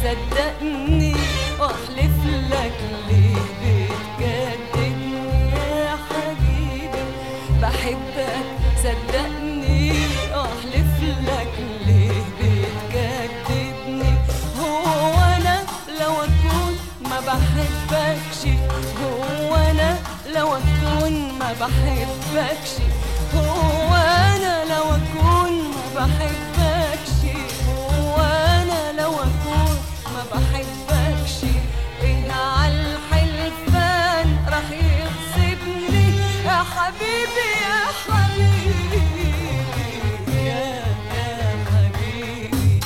صدقني واحلف لك ليه بتجددني يا حبيبي بحبك صدقني واحلف لك ليه بتجددني هو انا لو اكون ما بحبكش هو انا لو اكون ما بحبكش هو انا لو اكون ما بحبكش هو انا لو اكون ما بحبكش ايه على الحلفان راح يغصبني يا حبيبي يا حبيبي يا يا حبيبي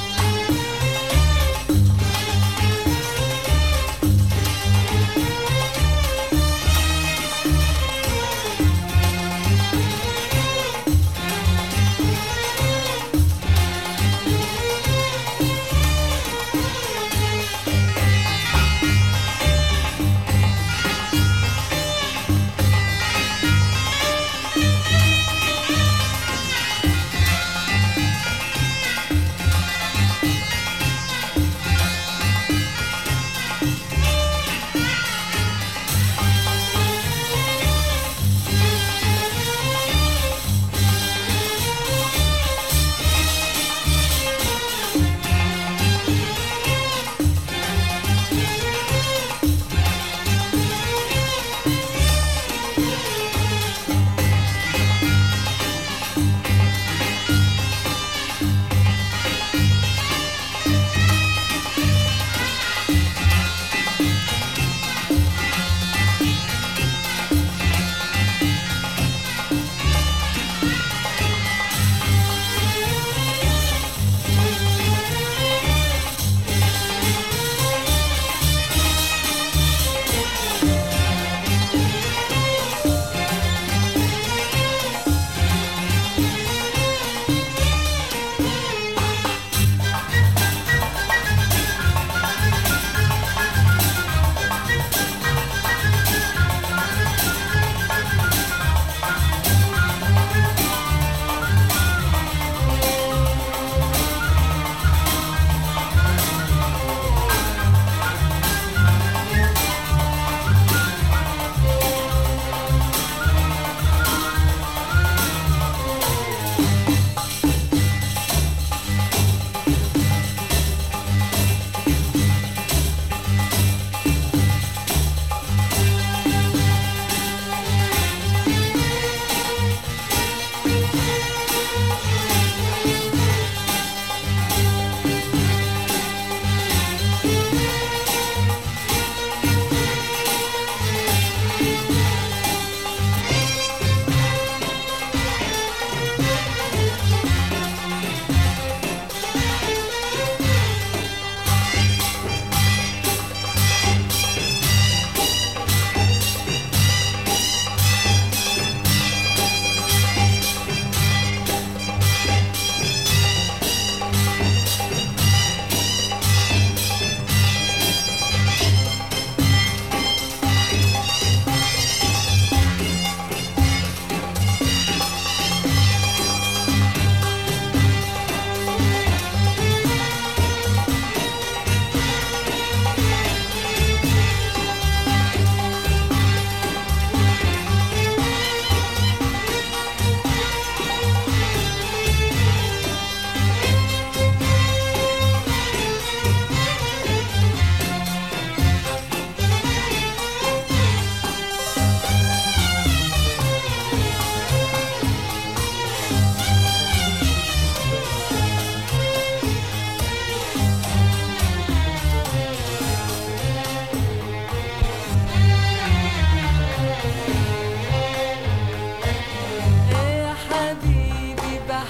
يا حبيبي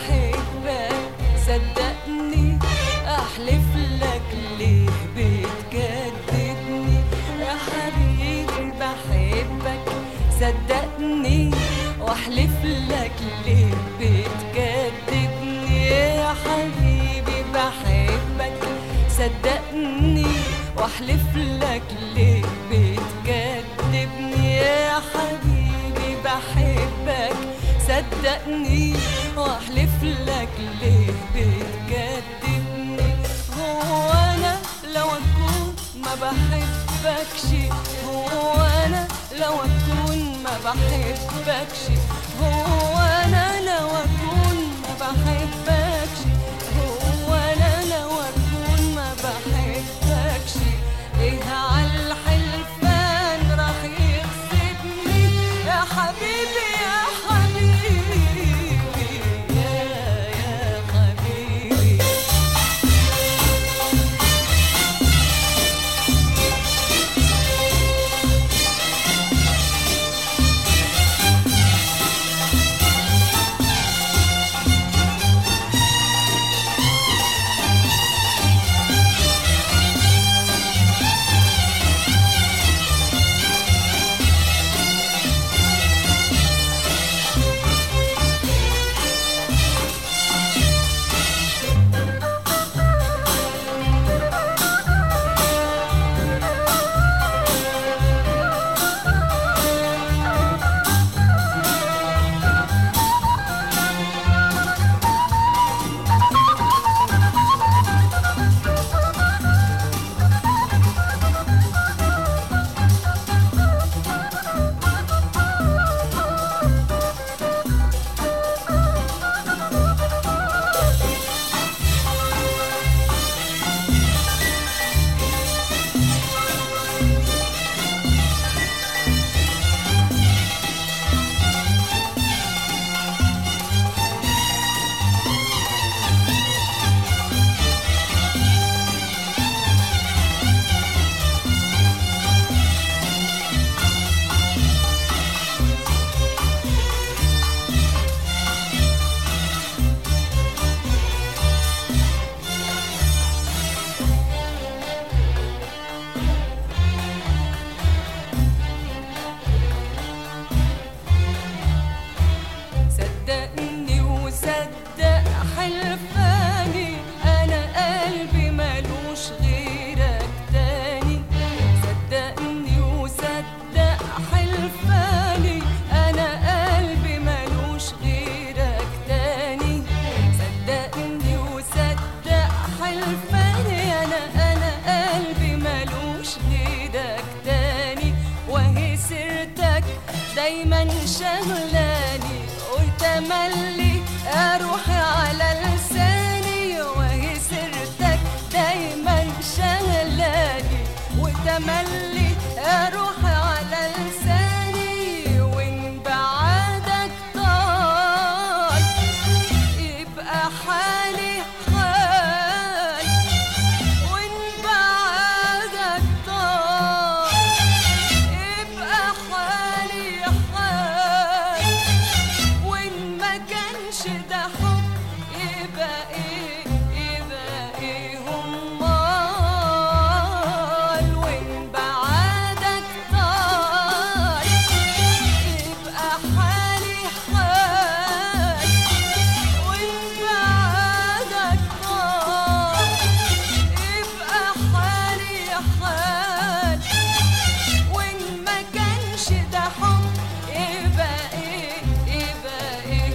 بحبك صدقني احلف لك ليه بتجددني يا حبيبي بحبك صدقني واحلف لك ليه بتجددني يا حبيبي بحبك صدقني واحلف لك ليه بتجددني يا حبيبي بحبك صدقني واحلف لك ليه بتكذبني هو انا بحبكش هو انا لو اكون ما بحبكش هو انا لو اكون ما بحبكش هو انا لو اكون ما بحبكش ايه عالحلفان راح يغصبني يا حبيبي يا حبيبي يا يا حبيبي صدقني وصدق حلفاني انا قلبي ملوش غيرك تاني صدقني وصدق حلفاني انا قلبي ملوش غيرك تاني صدقني وصدق حلفاني انا انا قلبي ملوش غيرك تاني وهي سيرتك دايما شغلاني وتملي اروح على لساني وهي سيرتك دايما شغلاني وتملي اروح على لساني وان بعدك طال يبقى حالي حال وان بعدك طال يبقى حالي حال وان ما كانش ده حب يبقى ايه يبقى ايه امال وان بعدك طال يبقى حالي حال وان بعدك طال يبقى حالي حال وان ما كانش ده حب يبقى ايه يبقى ايه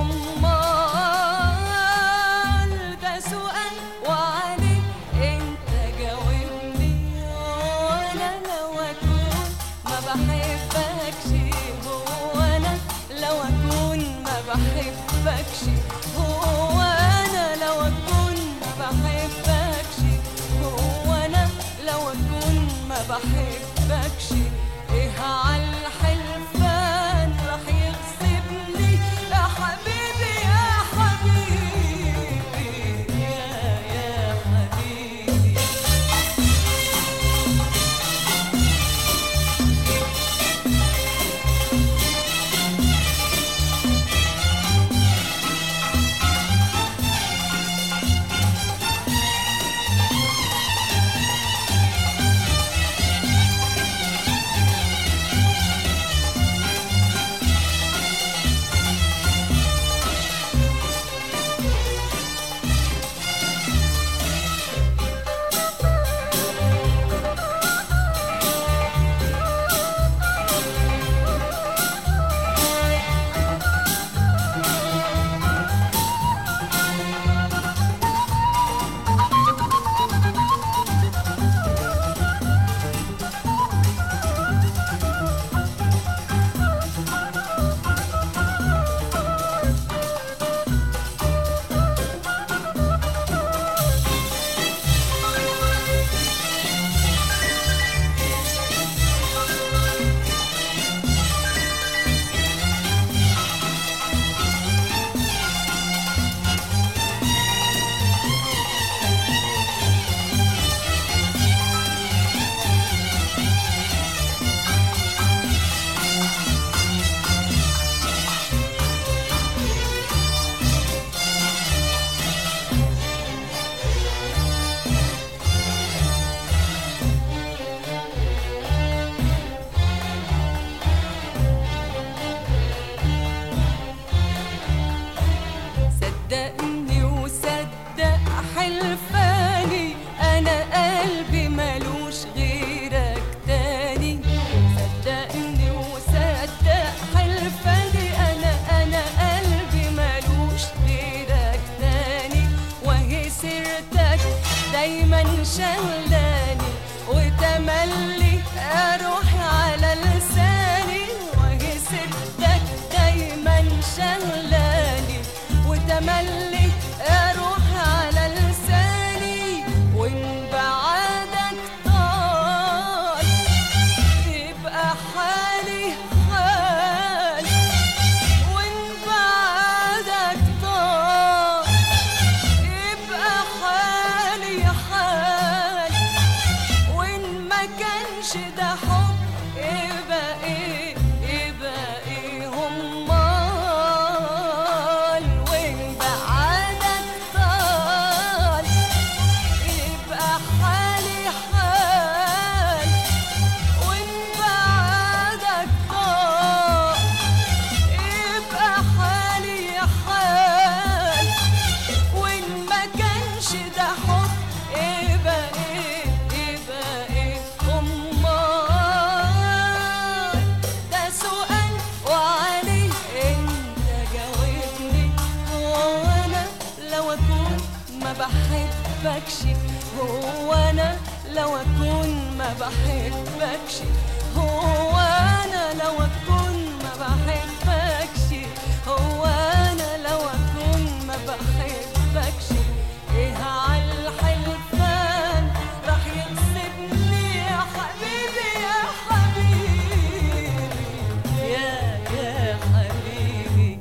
امال ده سؤال وعليه انت جاوبني وانا لو اكون ما بحبكش هو انا لو اكون ما بحبكش هو انا لو اكون ما بحبكش هو انا لو اكون ما بحبكش ايه عالحلفان راح يغصبني يا حبيبي يا حبيبي يا يا حبيبي دايما شغلاني وتملي اروح على لساني وهي سيرتك دايما شغلاني وتملي اروح على لساني وان بعدك طال يبقى حالي حال وان بعدك طال يبقى حالي حال وان ما كانش ده حب يبقى ايه يبقى ايه همال وان بعدك طال يبقى حالي حال وان بعدك طال يبقى حالي حال وان ما كانش ده حب يبقى ايه يبقى ايه امال ده سؤال وعليه انت جاوبني هو انا لو اكون ما بحبكش هو انا لو اكون ما بحبكش هو انا لو اكون ما بحبكش هو انا لو اكون ما بحبكش ايه عالحلفان راح يكسبني يا حبيبي يا حبيبي يا يا حبيبي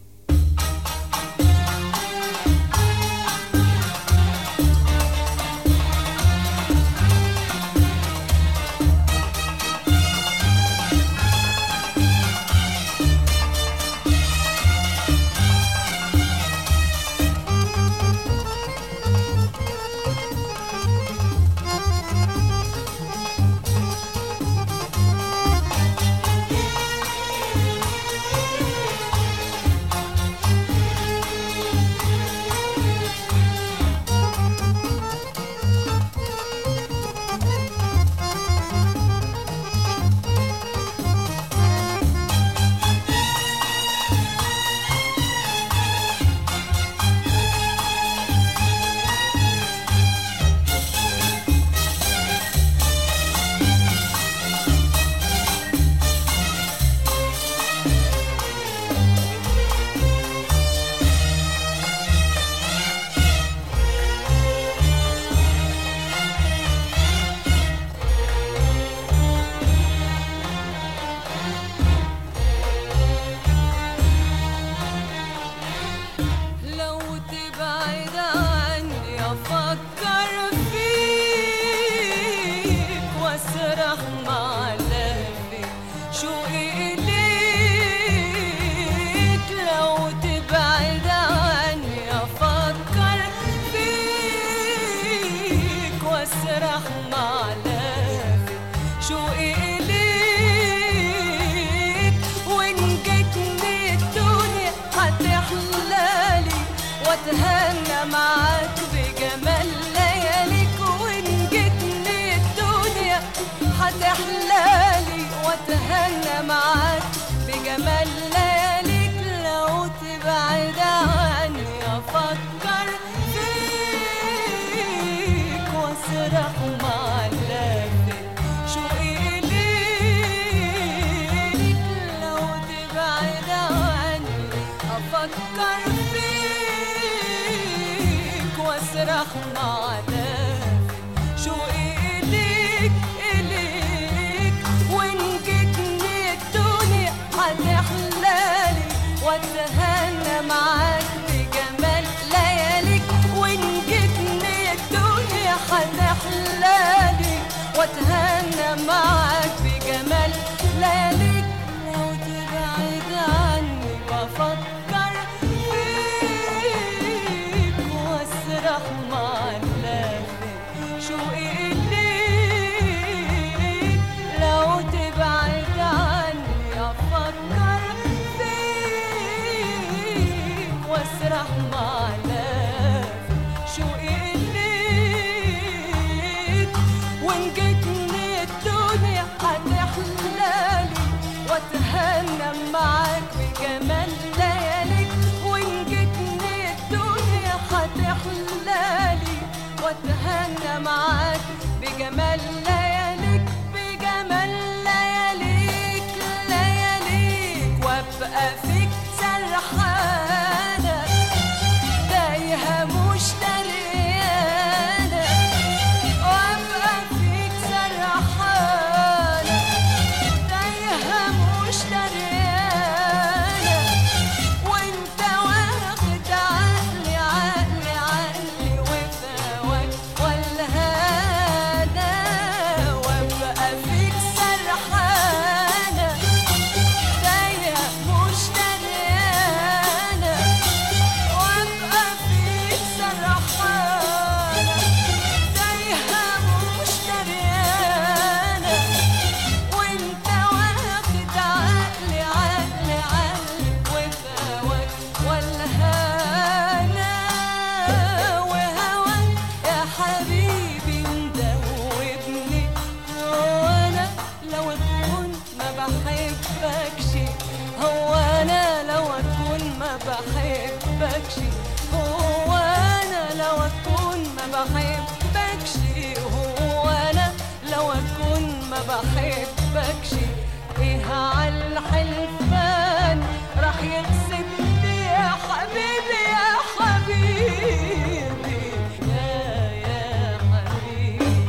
لو تبعد عني افكر فيك واسرح مع لهفي شوقي اليك لو تبعد عني افكر فيك واسرح مع لهفي شوقي اليك وان جتني الدنيا هتحلالي واتهنى معاك بجمال لياليك وان جتني الدنيا هتحلالي واتهنى معاك بجمال لياليك لو تبعد عني افكر فيك واسرح مع اللافت شوقي ليك لو تبعد عني افكر فيك واسرح مع لافت شوقي ليك اليك وان جتني الدنيا هتحلالي واتهنى معاك بجمال لياليك وان جتني الدنيا هتحلالي واتهنى معاك بجمال لياليك لو تبعد عني بفكر فيك واسرح مع اللافت شوقي ليك لو تبعد عني افكر فيك واسرح مع اللافت شوقي ليك وان جتني الدنيا هتحلالي واتهنى معاك بجمال لياليك وان جتني الدنيا هتحلالي واتهنى معاك بجمال لياليك بجمال لياليك لياليك وابقى فيك سرحانة تايهة مش دريانة وابقى فيك سرحانة تايهة مش دريانة وانت واخد عقلي عقلي عقلي وفاوك والهانا وابقى فيك سرحانة تايهة مش دريانة وابقى فيك سرحانة تايهة مش دريانة وانت واخد عقلي عقلي عقلي وفاوك والهانا وهواك يا حبيبي مدوبني هو انا لو اكون ما بحبكش هو انا لو اكون ما بحبكش هو انا لو اكون ما بحبكش هو انا لو اكون ما بحبكش ايه على الحلفان راح يكسبني يا حبيبي يا حبيبي يا يا حبيبي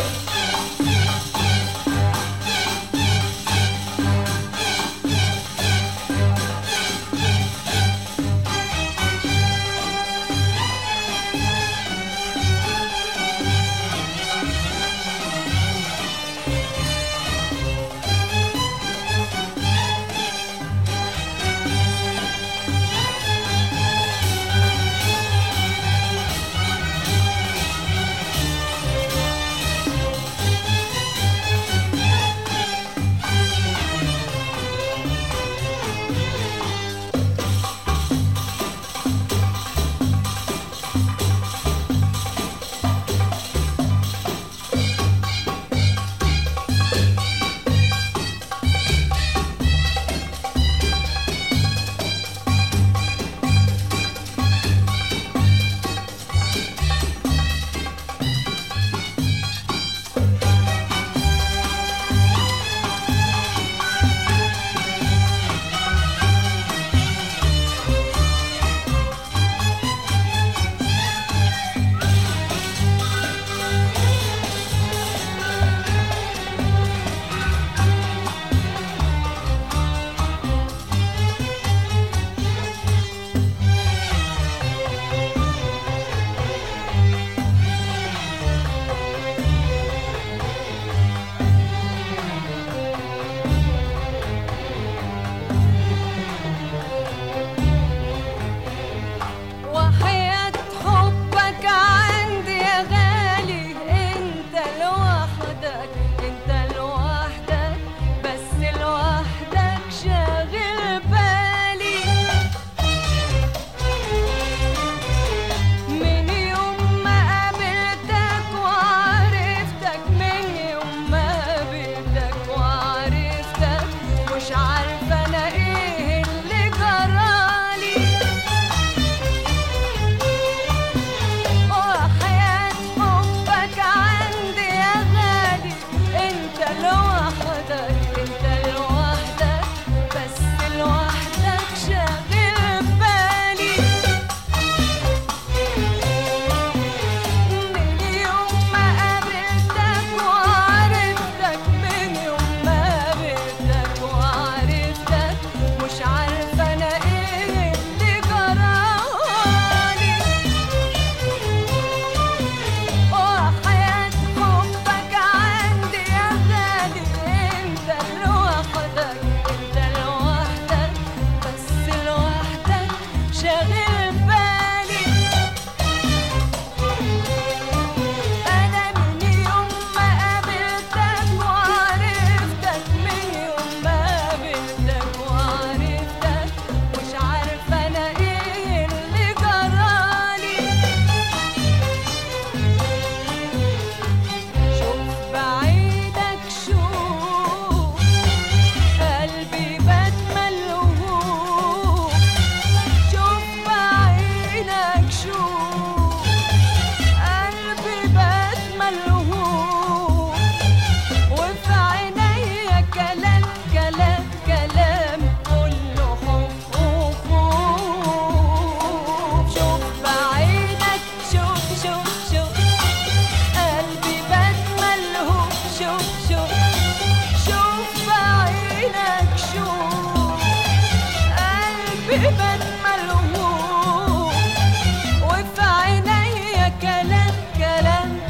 كلام